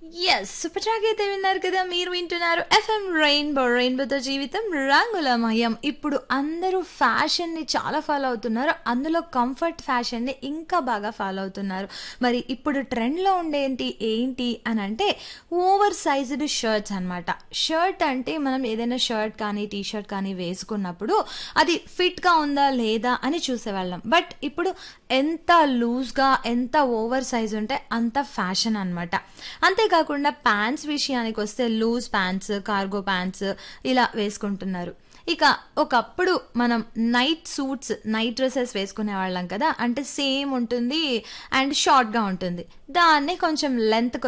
yes super track అయితే విన్నారు కదా మీరు వింటున్నారు ఎఫ్ఎం రెయిన్బో రెయిన్బోతో జీవితం రంగులమయం ఇప్పుడు అందరూ ఫ్యాషన్ ని చాలా ఫాలో అవుతున్నారు అందులో కంఫర్ట్ ఫ్యాషన్ ని ఇంకా బాగా ఫాలో అవుతున్నారు మరి ఇప్పుడు ట్రెండ్ లో ఉండేంటి ఏంటి అని అంటే ఓవర్ సైజ్డ్ షర్ట్స్ అన్నమాట షర్ట్ అంటే మనం ఏదైనా షర్ట్ కానీ టీ షర్ట్ కానీ వేసుకున్నప్పుడు అది ఫిట్ గా ఉందా లేదా అని చూసేవాళ్ళం బట్ ఇప్పుడు ఎంత లూజ్గా ఎంత ఓవర్ సైజ్ ఉంటే అంత ఫ్యాషన్ అనమాట అంతేకాకుండా ప్యాంట్స్ విషయానికి వస్తే లూజ్ ప్యాంట్స్ కార్గో ప్యాంట్స్ ఇలా వేసుకుంటున్నారు ఇక ఒకప్పుడు మనం నైట్ సూట్స్ నైట్ డ్రెస్సెస్ వేసుకునే వాళ్ళం కదా అంటే సేమ్ ఉంటుంది అండ్ షార్ట్గా ఉంటుంది దాన్ని కొంచెం లెంత్